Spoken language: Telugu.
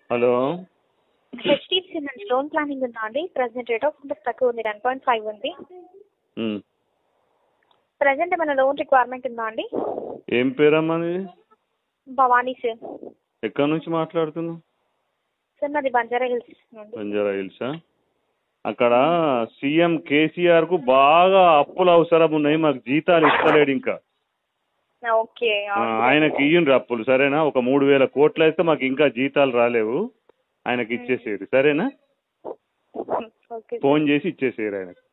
హలో హెచ్డిఎఫ్సి నుండి లోన్ ప్లానింగ్ ఉందా అండి ప్రజెంట్ రేట్ ఆఫ్ ఇంట్రెస్ట్ తక్కువ ఉంది టెన్ పాయింట్ ఫైవ్ ఉంది ఉమ్. ప్రజెంట్ ఏమైనా లోన్ రిక్వైర్మెంట్ ఉందా అండి ఏం పేరమ్మా నీది భవానీ సార్ ఎక్కడి నుంచి మాట్లాడుతున్నావు సార్ నాది బంజారా హిల్స్ నుండి బంజారా హిల్సా అక్కడ సీఎం కేసీఆర్ కు బాగా అప్పులు అవసరం ఉన్నాయి మాకు జీతాలు ఇస్తలేడు ఇంకా ఓకే ఆ, ఆయనకి ఇయ్యండి అప్పులు సరేనా ఒక మూడు వేల కోట్లు అయితే మాకు ఇంకా జీతాలు రాలేవు ఆయనకి ఇచ్చేసేయరు సరేనా ఓకే ఫోన్ చేసి ఇచ్చేసేయరు ఆయనకు